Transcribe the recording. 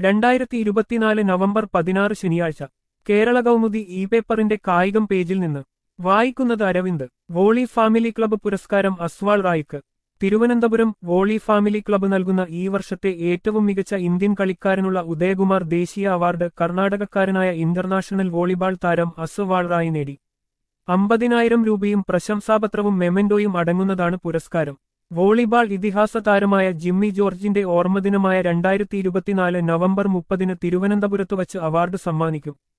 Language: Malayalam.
രണ്ടായിരത്തി ഇരുപത്തിനാല് നവംബർ പതിനാറ് ശനിയാഴ്ച കേരള കൗമുദി ഇ പേപ്പറിന്റെ കായികം പേജിൽ നിന്ന് വായിക്കുന്നത് അരവിന്ദ് വോളി ഫാമിലി ക്ലബ്ബ് പുരസ്കാരം അസ്വാൾ റായിക്ക് തിരുവനന്തപുരം വോളി ഫാമിലി ക്ലബ്ബ് നൽകുന്ന ഈ വർഷത്തെ ഏറ്റവും മികച്ച ഇന്ത്യൻ കളിക്കാരനുള്ള ഉദയകുമാർ ദേശീയ അവാർഡ് കർണാടകക്കാരനായ ഇന്റർനാഷണൽ വോളിബാൾ താരം അസ്വാൾ റായി നേടി അമ്പതിനായിരം രൂപയും പ്രശംസാപത്രവും മെമന്റോയും അടങ്ങുന്നതാണ് പുരസ്കാരം വോളിബാൾ ഇതിഹാസ താരമായ ജിമ്മി ജോർജിന്റെ ഓർമ്മദിനമായ രണ്ടായിരത്തി ഇരുപത്തിനാല് നവംബർ മുപ്പതിന് തിരുവനന്തപുരത്ത് വച്ച് അവാർഡ് സമ്മാനിക്കും